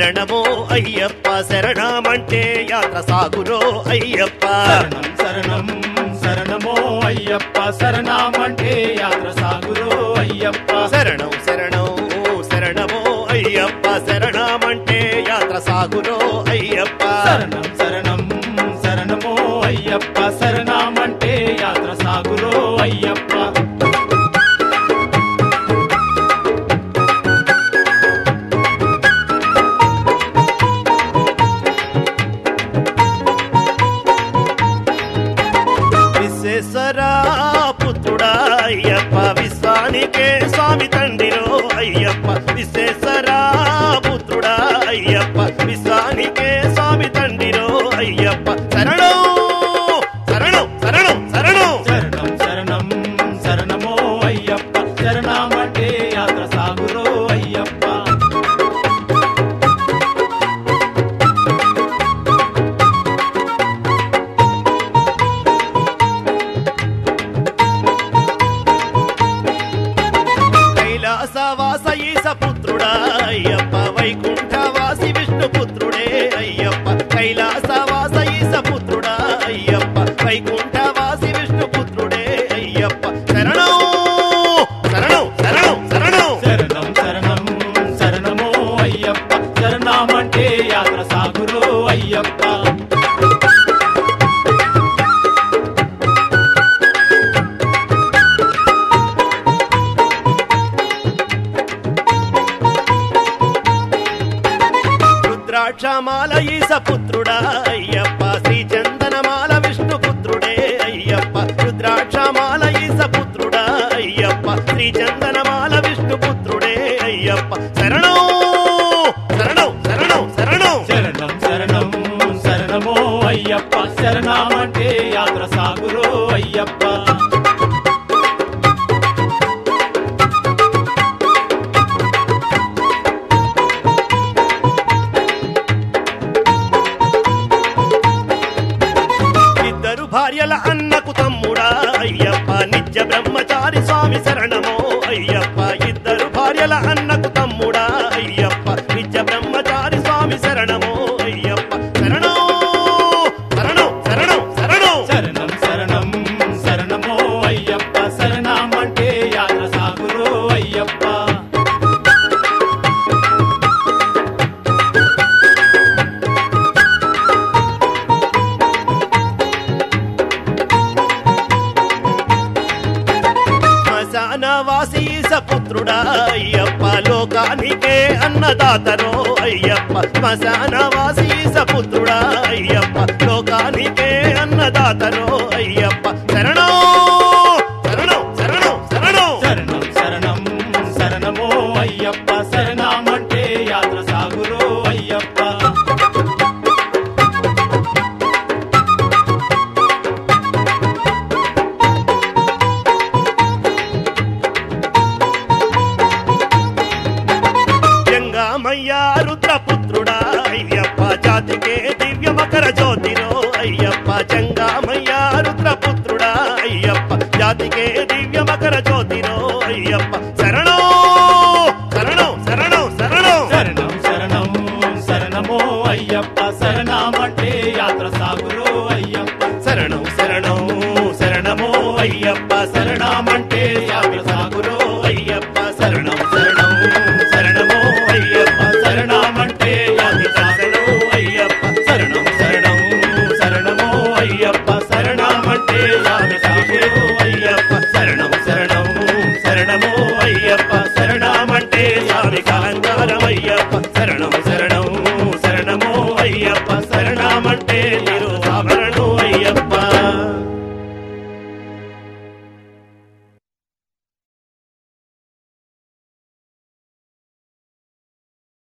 శరణమో అయ్యప్ప శరణమంటే యాత్ర సాగురో అయ్యప్ప శరణం శరణం శరణమో అయ్యప్ప శరణమంటే యాత్ర సాగురో అయ్యప్ప శరణం శరణం శరణమో అయ్యప్ప శరణమంటే యాత్ర సాగురో అయ్యప్ప శరణం శరణం శరణమో అయ్యప్ప శరణమంటే యాత్ర సాగురో అయ్యప్ప విశ్వేశ్వరా పుత్రుడా అయ్యప్ప విశ్వానికే స్వామి తండ్రిలో అయ్యప్ప విశ్వేశ్వరా పుత్రుడా అయ్యప్ప విశ్వానికే స్వామి తండ్రిలో అయ్యప్ప శరణం శరణం శరణం శరణం శరణం శరణం శరణమో అయ్యప్ప శరణమంటే యాత్ర సాగురో అయ్యప్ప కైలాసవాస ఈస పుత్రుడా అయ్యప్ప వైకుంఠవాసి విష్ణు పుత్రుడే అయ్యప్ప కైలాసవాస ఈస పుత్రుడా అయ్యప్ప వైకుంఠవాసి విష్ణు పుత్రుడే అయ్యప్ప శరణం శరణం శరణం శరణం శరణం శరణం శరణమో అయ్యప్ప శరణమంటే యాత్ర సాగురో అయ్యప్ప రుద్రాక్షమాల ఈస పుత్రుడా అయ్యప్ప శ్రీ చందనమాల విష్ణు పుత్రుడే అయ్యప్ప రుద్రాక్షమాల ఈస పుత్రుడా అయ్యప్ప శ్రీ చందనమాల విష్ణు పుత్రుడే అయ్యప్ప శరణం శరణం శరణం శరణం శరణం శరణం శరణమో అయ్యప్ప శరణమంటే యాత్ర సాగురో అయ్యప్ప ఇద్దరు భార్యల అన్నకు తమ్ముడా అయ్యప్ప నిత్య బ్రహ్మచారి స్వామి శరణమో అయ్యప్ప ఇద్దరు భార్యల అన్నకు తమ్ముడా అయ్యప్ప నిత్య బ్రహ్మచారి స్వామి శరణమో అయ్యప్ప శరణం శరణం శరణం శరణం శరణం శరణం శరణమో అయ్యప్ప శరణమంటే యాత్ర సాగురో అయ్యప్ప శ్మశానవాసి సపుత్రుడా అయ్యప్ప లోకానికే అన్నదాతరో అయ్యప్ప శ్మశానవాసి సపుత్రుడా అయ్యప్ప లోకానికే అన్నదాతరో అయ్యప్ప శరణం శరణం శరణం శరణం శరణం శరణం శరణమో అయ్యప్ప శరణమంటే యాత్ర సాగురో అయ్యప్ప జంగామయ్య రుద్రపుత్రుడా అయ్యప్ప జాతికే దివ్య మకర జ్యోతిరో అయ్యప్ప జంగామయ్య రుద్రపుత్రుడా అయ్యప్ప జాతికే దివ్య మకర జ్యోతిరో అయ్యప్ప శరణం శరణం శరణం శరణం శరణం శరణం శరణమో అయ్యప్ప శరణమంటే యాత్ర సాగురో అయ్యప్ప శరణం శరణం శరణమో అయ్యప్ప శరణం